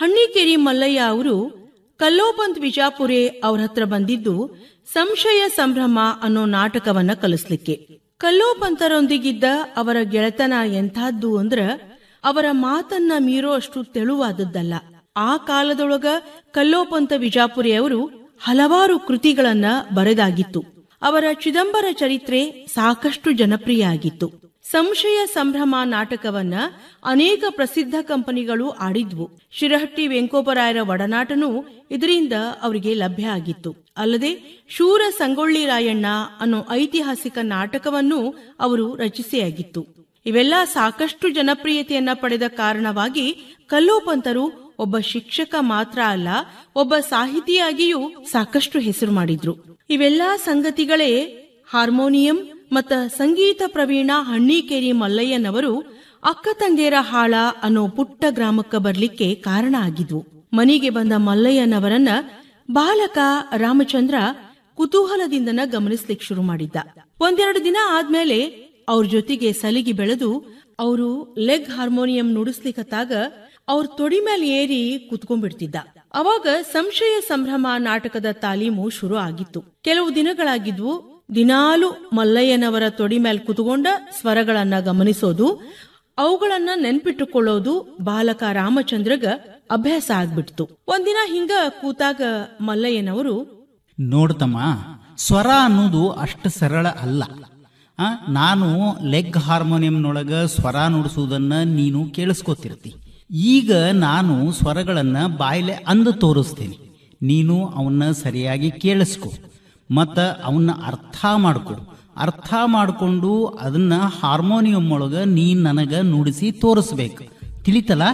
ಹಣ್ಣಿಕೇರಿ ಮಲ್ಲಯ್ಯ ಅವರು ಕಲ್ಲೋಪಂತ್ ವಿಜಾಪುರೆ ಅವ್ರ ಹತ್ರ ಬಂದಿದ್ದು ಸಂಶಯ ಸಂಭ್ರಮ ಅನ್ನೋ ನಾಟಕವನ್ನ ಕಲಿಸ್ಲಿಕ್ಕೆ ಕಲ್ಲೋಪಂತರೊಂದಿಗಿದ್ದ ಅವರ ಗೆಳೆತನ ಎಂಥದ್ದು ಅಂದ್ರ ಅವರ ಮಾತನ್ನ ಮೀರೋ ಅಷ್ಟು ತೆಳುವಾದದ್ದಲ್ಲ ಆ ಕಾಲದೊಳಗ ಕಲ್ಲೋಪಂತ ವಿಜಾಪುರಿ ಅವರು ಹಲವಾರು ಕೃತಿಗಳನ್ನ ಬರೆದಾಗಿತ್ತು ಅವರ ಚಿದಂಬರ ಚರಿತ್ರೆ ಸಾಕಷ್ಟು ಜನಪ್ರಿಯ ಆಗಿತ್ತು ಸಂಶಯ ಸಂಭ್ರಮ ನಾಟಕವನ್ನ ಅನೇಕ ಪ್ರಸಿದ್ಧ ಕಂಪನಿಗಳು ಆಡಿದ್ವು ಶಿರಹಟ್ಟಿ ವೆಂಕೋಪರಾಯರ ಒಡನಾಟನೂ ಇದರಿಂದ ಅವರಿಗೆ ಲಭ್ಯ ಆಗಿತ್ತು ಅಲ್ಲದೆ ಶೂರ ಸಂಗೊಳ್ಳಿ ರಾಯಣ್ಣ ಅನ್ನೋ ಐತಿಹಾಸಿಕ ನಾಟಕವನ್ನು ಅವರು ರಚಿಸಿಯಾಗಿತ್ತು ಇವೆಲ್ಲ ಸಾಕಷ್ಟು ಜನಪ್ರಿಯತೆಯನ್ನ ಪಡೆದ ಕಾರಣವಾಗಿ ಕಲ್ಲೋಪಂತರು ಒಬ್ಬ ಶಿಕ್ಷಕ ಮಾತ್ರ ಅಲ್ಲ ಒಬ್ಬ ಸಾಹಿತಿಯಾಗಿಯೂ ಸಾಕಷ್ಟು ಹೆಸರು ಮಾಡಿದ್ರು ಇವೆಲ್ಲಾ ಸಂಗತಿಗಳೇ ಹಾರ್ಮೋನಿಯಂ ಮತ್ತ ಸಂಗೀತ ಪ್ರವೀಣ ಹಣ್ಣಿಕೇರಿ ಮಲ್ಲಯ್ಯನವರು ಅಕ್ಕ ತಂಗೇರ ಹಾಳ ಅನ್ನೋ ಪುಟ್ಟ ಗ್ರಾಮಕ್ಕ ಬರ್ಲಿಕ್ಕೆ ಕಾರಣ ಆಗಿದ್ವು ಮನೆಗೆ ಬಂದ ಮಲ್ಲಯ್ಯನವರನ್ನ ಬಾಲಕ ರಾಮಚಂದ್ರ ಕುತೂಹಲದಿಂದನ ಗಮನಿಸ್ಲಿಕ್ಕೆ ಶುರು ಮಾಡಿದ್ದ ಒಂದೆರಡು ದಿನ ಆದ್ಮೇಲೆ ಅವ್ರ ಜೊತೆಗೆ ಸಲಿಗಿ ಬೆಳೆದು ಅವರು ಲೆಗ್ ಹಾರ್ಮೋನಿಯಂ ನುಡಿಸ್ಲಿಕ್ಕತ್ತಾಗ ಅವ್ರ ತೊಡಿ ಮೇಲೆ ಏರಿ ಕುತ್ಕೊಂಡ್ಬಿಡ್ತಿದ್ದ ಅವಾಗ ಸಂಶಯ ಸಂಭ್ರಮ ನಾಟಕದ ತಾಲೀಮು ಶುರು ಆಗಿತ್ತು ಕೆಲವು ದಿನಗಳಾಗಿದ್ವು ದಿನಾಲು ಮಲ್ಲಯ್ಯನವರ ತೊಡಿ ಮೇಲೆ ಕುತ್ಕೊಂಡ ಸ್ವರಗಳನ್ನ ಗಮನಿಸೋದು ಅವುಗಳನ್ನ ನೆನ್ಪಿಟ್ಟುಕೊಳ್ಳೋದು ಬಾಲಕ ರಾಮಚಂದ್ರಗ ಅಭ್ಯಾಸ ಆಗ್ಬಿಡ್ತು ಒಂದಿನ ಹಿಂಗ ಕೂತಾಗ ಮಲ್ಲಯ್ಯನವರು ನೋಡ್ತಮ್ಮ ಸ್ವರ ಅನ್ನೋದು ಅಷ್ಟು ಸರಳ ಅಲ್ಲ ಆ, ನಾನು ಲೆಗ್ ಹಾರ್ಮೋನಿಯಂನೊಳಗ ಸ್ವರ ನುಡಿಸುವುದನ್ನ ನೀನು ಕೇಳಿಸ್ಕೊತಿರ್ತಿ ಈಗ ನಾನು ಸ್ವರಗಳನ್ನ ಬಾಯ್ಲೆ ಅಂದು ತೋರಿಸ್ತೀನಿ ನೀನು ಅವನ್ನ ಸರಿಯಾಗಿ ಕೇಳಿಸ್ಕೊ ಮತ್ತ ಅವನ್ನ ಅರ್ಥ ಮಾಡ್ಕೊ ಅರ್ಥ ಮಾಡಿಕೊಂಡು ಅದನ್ನ ಹಾರ್ಮೋನಿಯಂ ಒಳಗ ನೀನ್ ನನಗ ನುಡಿಸಿ ತೋರಿಸ್ಬೇಕು ತಿಳಿತಲ್ಲ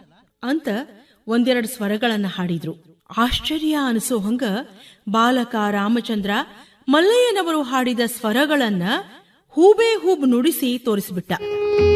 ಅಂತ ಒಂದೆರಡು ಸ್ವರಗಳನ್ನ ಹಾಡಿದ್ರು ಆಶ್ಚರ್ಯ ಅನಿಸೋ ಹಂಗ ಬಾಲಕ ರಾಮಚಂದ್ರ ಮಲ್ಲಯ್ಯನವರು ಹಾಡಿದ ಸ್ವರಗಳನ್ನ ಹೂಬೇ ಹೂಬ್ ನುಡಿಸಿ ತೋರಿಸ್ಬಿಟ್ಟ